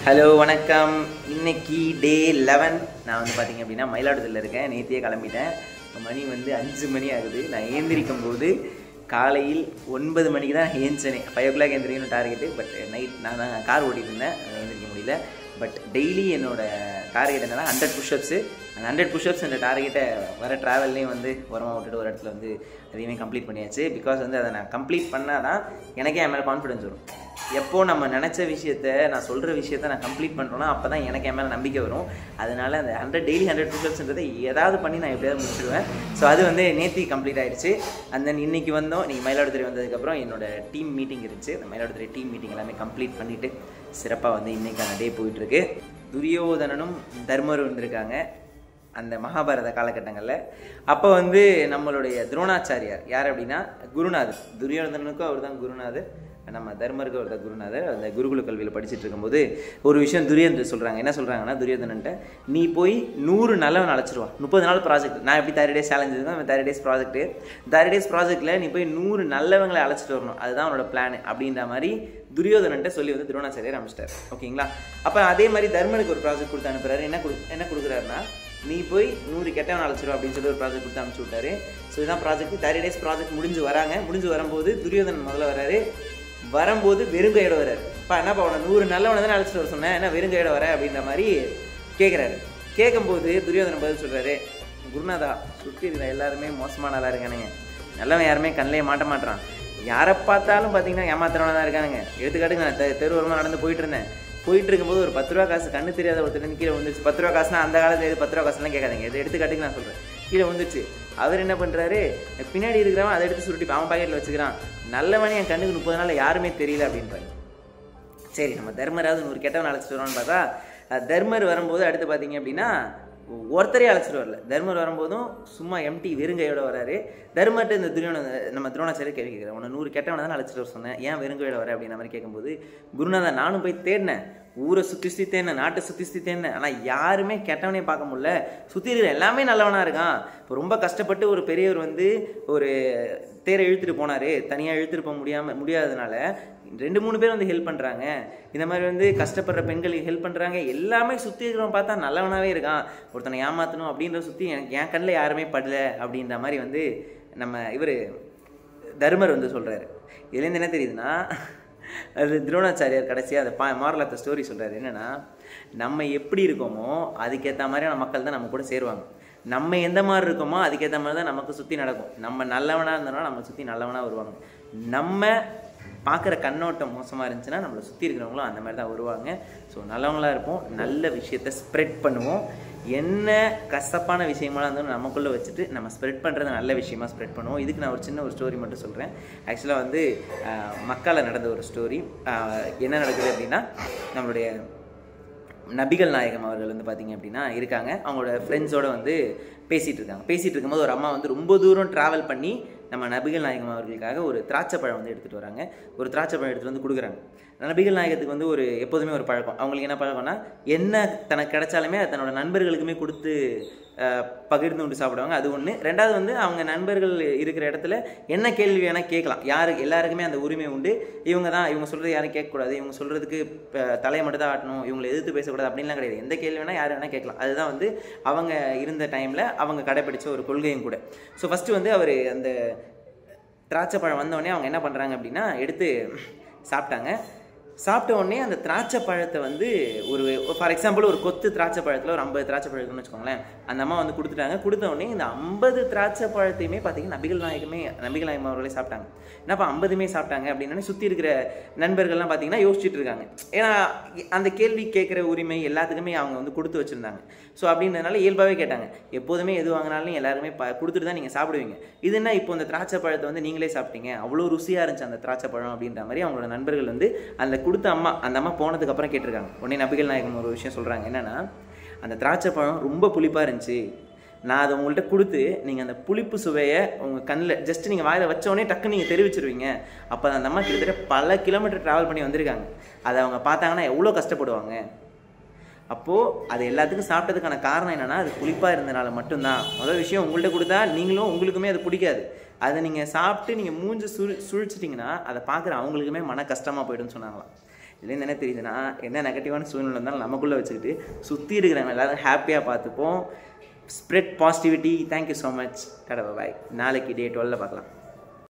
hello வணக்கம் இன்னைக்கு day eleven நான் வந்து பார்த்தீங்க அப்படின்னா மயிலாடுதுறையில் இருக்கேன் நேத்தியே கிளம்பிட்டேன் இப்ப மணி வந்து அஞ்சு மணி ஆகுது நான் ஏந்திரிக்கும் போது காலையில் ஒன்பது மணிக்கு தான் ஏந்திச்சனே ஃபைவ் ஓ கிளாக் ஏந்திரிக்கணும் டார்கெட்டு பட் நைட் நான் தான் கார் ஓட்டிட்டு இருந்தேன் அதனால ஏந்திரிக்க முடியல பட் டெய்லி என்னோட டார்கெட் என்னன்னா ஹண்ட்ரட் புஷ்அப்ஸு அந்த ஹண்ட்ரட் புஷ்அப்ஸ் இந்த டார்கெட்டை வர ட்ராவல்லையும் வந்து உரமாக விட்டுட்டு ஒரு இடத்துல வந்து அதையுமே கம்ப்ளீட் பண்ணியாச்சு பிகாஸ் வந்து அதை நான் கம்ப்ளீட் பண்ணால் தான் எனக்கே என் மேலே கான்ஃபிடன்ஸ் வரும் எப்போ நம்ம நினச்ச விஷயத்த நான் சொல்கிற விஷயத்த நான் கம்ப்ளீட் பண்ணுறோன்னா அப்போ தான் எனக்கு என் மேலே நம்பிக்கை வரும் அதனால அந்த ஹண்ட்ரட் டெய்லி ஹண்ட்ரட் புஷ்அப்ஸ்ன்றதை ஏதாவது பண்ணி நான் எப்படியாவது முடிச்சிடுவேன் ஸோ அது வந்து நேத்தி கம்ப்ளீட் ஆயிடுச்சு அண்ட் தென் இன்னைக்கு வந்தோம் நீங்கள் மயிலாடுதுறை வந்ததுக்கப்புறம் என்னோட டீம் மீட்டிங் இருந்துச்சு அந்த மயிலாடுதுறை டீம் மீட்டிங் எல்லாமே கம்ப்ளீட் பண்ணிவிட்டு சிறப்பாக வந்து இன்னைக்கான டே போயிட்டுருக்கு துரியோதனனும் தர்மரும் வந்திருக்காங்க அந்த மகாபாரத காலகட்டங்களில் அப்போ வந்து நம்மளுடைய துரோணாச்சாரியார் யார் அப்படின்னா குருநாதர் துரியோதனனுக்கும் அவர் தான் குருநாதர் நம்ம தர்மருக்கு அவர் தான் குருநாதர் அந்த குருகுல கல்வியில் படிச்சுட்டு இருக்கும்போது ஒரு விஷயம் துரியோதன் சொல்கிறாங்க என்ன சொல்கிறாங்கன்னா துரியோதனன்ட்ட நீ போய் நூறு நல்லவன் அழைச்சிருவா முப்பது நாள் ப்ராஜெக்ட் நான் எப்படி தேர்ட்டி டேஸ் சேலஞ்ச் இருக்கோம் thirty days project thirty days ப்ராஜெக்ட்டில் நீ போய் நூறு நல்லவங்களை அழைச்சிட்டு வரணும் அதுதான் அவனோட பிளான் அப்படின்ற மாதிரி துரியோதனன்ட்ட சொல்லி வந்து துரோணாச்சாரியர் அமைச்சிட்டார் ஓகேங்களா அப்போ அதே மாதிரி தர்மனுக்கு ஒரு ப்ராஜெக்ட் கொடுத்து அனுப்புறாரு என்ன கொடு என்ன கொடுக்குறாருன்னா நீ போய் நூறு கெட்டவன் அழைச்சிரும் அப்படின்னு சொல்லி ஒரு ப்ராஜெக்ட் கொடுத்து அனுப்பிச்சு விட்டாரு ஸோ இதுதான் ப்ராஜெக்ட் தேர்ட்டி டேஸ் ப்ராஜெக்ட் முடிஞ்சு வராங்க முடிஞ்சு வரும்போது துரியோதனன் முதல்ல வராரு வரும்போது வெறுங்கையோட வராரு அப்பா என்னப்பா அவனை நூறு நல்லவனை தானே அழைச்சிட்டு வர சொன்னேன் என்ன வெறுங்கையோட வர அப்படின்ற மாதிரி கேட்குறாரு கேட்கும்போது துரியோதனன் பதில் சொல்கிறாரு குருநாதா சுற்றி இருக்கிற எல்லாருமே மோசமான ஆளாக இருக்கானுங்க நல்லவன் யாருமே கண்ணிலே மாட்ட மாட்டான் யாரை பார்த்தாலும் பார்த்தீங்கன்னா ஏமாத்துறவனா தான் இருக்கானுங்க எடுத்துக்காட்டுக்கு நான் தெ- தெருவோரமாக நடந்து போயிட்டு இருந்தேன் போயிட்டு இருக்கும்போது ஒரு பத்து ரூபா காசு கண்ணு தெரியாத ஒருத்தர் கீழே வந்துருச்சு பத்து ரூபா காசுனா அந்த காலத்துல எது பத்து ரூபா காசுலாம் கேட்காதீங்க இது எடுத்துக்காட்டுக்கு நான் சொல்கிறேன் கீழே வந்துருச்சு அவர் என்ன பண்ணுறாரு பின்னாடி இருக்கிறவன் அதை எடுத்து சுருட்டி அவன் பாக்கெட்டில் வச்சுக்கிறான் நல்லவனே என் கண்ணுக்கு முப்பது நாள் யாருமே தெரியல அப்படின்றாங்க சரி நம்ம தர்மராவது நூறு கெட்டவன் அழைச்சிட்டு வரோம்னு பார்த்தா அஹ், தர்மர் வரும்போது அடுத்து பார்த்தீங்க அப்படின்னா ஒருத்தரே அழைச்சிட்டு வரல தர்மர் வரும்போதும் சும்மா எம்டி வெறுங்கையோட வராரு தர்மர்ட்ட இந்த துரியோன நம்ம துரோணாச்சாரிய கேள்வி கேட்குறேன் உன்னை நூறு கெட்டவனை தான் அழைச்சிட்டு வர சொன்னேன் ஏன் வெறுங்கையோட வர அப்படின்ற மாதிரி கேட்கும்போது குருநாதா நானும் போய் தேடினேன் ஊரை சுற்றி சுற்றி தேடினேன் நாட்டை சுற்றி சுற்றி தேடினேன் ஆனால் யாருமே கெட்டவனே பார்க்க முடியல சுற்றி இருக்கிற எல்லாமே நல்லவனாக இருக்கான் இப்போ ரொம்ப கஷ்டப்பட்டு ஒரு பெரியவர் வந்து ஒரு தேரை இழுத்துட்டு போனார் தனியாக இழுத்துட்டு போக முடியாமல் முடியாததுனால ரெண்டு மூணு பேர் வந்து ஹெல்ப் பண்ணுறாங்க இந்த மாதிரி வந்து கஷ்டப்படுற பெண்களுக்கு ஹெல்ப் பண்ணுறாங்க எல்லாமே சுற்றி இருக்கிறவன் பார்த்தா நல்லவனாகவே இருக்கான் ஒருத்தனை ஏமாற்றணும் அப்படின்ற சுற்றி எனக்கு என் கண்ணில் யாருமே படல அப்படின்ற மாதிரி வந்து நம்ம இவர் தர்மர் வந்து சொல்கிறாரு இதுலேருந்து என்ன தெரியுதுன்னா அது துரோணாச்சாரியார் கடைசியாக அந்த பா மாரல் ஆஃப் த ஸ்டோரி சொல்கிறாரு என்னென்னா நம்ம எப்படி இருக்கோமோ அதுக்கேற்ற மாதிரியான மக்கள் தான் நம்ம கூட சேருவாங்க நம்ம எந்த மாதிரி இருக்கோமோ அதுக்கேற்ற மாதிரி தான் நமக்கு சுற்றி நடக்கும் நம்ம நல்லவனாக இருந்தோம்னா நம்ம சுற்றி நல்லவனாக வருவாங்க நம்ம பார்க்குற கண்ணோட்டம் மோசமாக இருந்துச்சுன்னா நம்மளை சுற்றி இருக்கிறவங்களும் அந்த மாதிரி தான் வருவாங்க ஸோ நல்லவங்களா இருப்போம் நல்ல விஷயத்தை ஸ்ப்ரெட் பண்ணுவோம் என்ன கசப்பான விஷயமா இருந்தாலும் நமக்குள்ளே வச்சுட்டு நம்ம ஸ்ப்ரெட் பண்ணுறது நல்ல விஷயமா ஸ்ப்ரெட் பண்ணுவோம் இதுக்கு நான் ஒரு சின்ன ஒரு ஸ்டோரி மட்டும் சொல்கிறேன் ஆக்சுவலாக வந்து ஆஹ், மக்கால நடந்த ஒரு ஸ்டோரி என்ன நடக்குது அப்படின்னா நம்மளுடைய நபிகள் நாயகம் அவர்கள் வந்து பார்த்தீங்க அப்படின்னா இருக்காங்க அவங்களோட ஃப்ரெண்ட்ஸோட வந்து பேசிகிட்டு இருக்காங்க பேசிகிட்டு இருக்கும்போது ஒரு அம்மா வந்து ரொம்ப தூரம் ட்ராவல் பண்ணி நம்ம நபிகள் நாயகம் அவர்களுக்காக ஒரு திராட்சை பழம் வந்து எடுத்துகிட்டு வராங்க ஒரு திராட்சை பழம் எடுத்துகிட்டு வந்து கொடுக்குறாங்க நபிகள் நாயகத்துக்கு வந்து ஒரு எப்போதுமே ஒரு பழக்கம் அவங்களுக்கு என்ன பழக்கம்னா என்ன தனக்கு கிடைச்சாலுமே அது தன்னோட நண்பர்களுக்குமே கொடுத்து அஹ், பகிர்ந்து கொண்டு சாப்பிடுவாங்க அது ஒன்று ரெண்டாவது வந்து அவங்க நண்பர்கள் இருக்கிற இடத்துல என்ன கேள்வி வேணால் கேட்கலாம் யாரு எல்லாருக்குமே அந்த உரிமை உண்டு இவங்க தான் இவங்க சொல்கிறது யாரும் கேட்கக்கூடாது இவங்க சொல்கிறதுக்கு தலையை மட்டும் தான் ஆட்டணும் இவங்களை எதிர்த்து பேசக்கூடாது அப்படின்லாம் கிடையாது எந்த கேள்வி வேணால் யார் வேணால் கேட்கலாம் அதுதான் வந்து அவங்க இருந்த டைமில் அவங்க கடைப்பிடிச்ச ஒரு கொள்கையும் கூட ஸோ ஃபஸ்ட்டு வந்து அவர் அந்த திராட்சை பழம் வந்தோடனே அவங்க என்ன பண்ணுறாங்க அப்படின்னா எடுத்து சாப்பிட்டாங்க சாப்பிட்ட உடனே அந்த திராட்சை பழத்தை வந்து ஒரு ஃபார் எக்ஸாம்பிள் ஒரு கொத்து திராட்சை பழத்தில் ஒரு ஐம்பது திராட்சை பழம் இருக்குன்னு வச்சுக்கோங்களேன் அந்த அம்மா வந்து கொடுத்துட்டாங்க கொடுத்த உடனே இந்த ஐம்பது திராட்சை பழத்தையுமே பார்த்தீங்கன்னா நபிகள் நாயகமே நபிகள் நாயகம் அவர்களே சாப்பிட்டாங்க என்னப்பா ஐம்பதுமே சாப்பிட்டாங்க அப்படின்னா சுற்றி இருக்கிற நண்பர்கள்லாம் பார்த்தீங்கன்னா யோசிச்சுட்டு இருக்காங்க ஏன்னா அந்த கேள்வி கேட்குற உரிமை எல்லாத்துக்குமே அவங்க வந்து கொடுத்து வச்சுருந்தாங்க ஸோ அப்படின்றதுனால இயல்பாகவே கேட்டாங்க எப்போதுமே எது வாங்கினாலும் எல்லாருமே ப கொடுத்துட்டு தான் நீங்கள் சாப்பிடுவீங்க இது என்ன இப்போ இந்த திராட்சை பழத்தை வந்து நீங்களே சாப்பிட்டீங்க அவ்வளோ ருசியாக இருந்துச்சு அந்த திராட்சை பழம் அப்படின்ற மாதிரி அவங்களோட நண்பர்கள் வந்து அந்த கொடுத்த அம்மா அந்த அம்மா போனதுக்கு அப்புறம் கேட்டிருக்காங்க உடனே நபிகள் நாயகம் ஒரு விஷயம் சொல்கிறாங்க என்னன்னா அந்த திராட்சை பழம் ரொம்ப புளிப்பாக இருந்துச்சு நான் அதை உங்கள்கிட்ட கொடுத்து நீங்கள் அந்த புளிப்பு சுவையை உங்கள் கண்ணில் ஜஸ்ட் நீங்கள் வாயில் வச்ச உடனே டக்குன்னு நீங்கள் தெரிவிச்சிருவீங்க அப்போ அந்த அம்மா கிட்டத்தட்ட பல கிலோமீட்டர் ட்ராவல் பண்ணி வந்திருக்காங்க அதை அவங்க பார்த்தாங்கன்னா எவ்வளோ கஷ்டப்படுவாங்க அப்போது அது எல்லாத்துக்கும் சாப்பிட்டதுக்கான காரணம் என்னன்னா அது புளிப்பாக இருந்தனால மட்டும்தான் முதல் விஷயம் உங்கள்கிட்ட கொடுத்தா நீங்களும் உங்களுக்குமே அது பிடிக்காது அதை நீங்கள் சாப்பிட்டு நீங்கள் மூஞ்சி சுழி சுழிச்சிட்டிங்கன்னா அதை பார்க்குற அவங்களுக்குமே மன கஷ்டமாக போயிடும்னு சொன்னாங்களாம் இதுலேருந்து என்ன தெரியுதுன்னா என்ன நெகட்டிவான சூழ்நிலை இருந்தாலும் நமக்குள்ளே வச்சுக்கிட்டு சுற்றி இருக்கிறவங்க எல்லாரும் ஹாப்பியாக பார்த்துப்போம் spread positivity thank you so much கடவை பாய் நாளைக்கு டே டுவெல்ல பார்க்கலாம்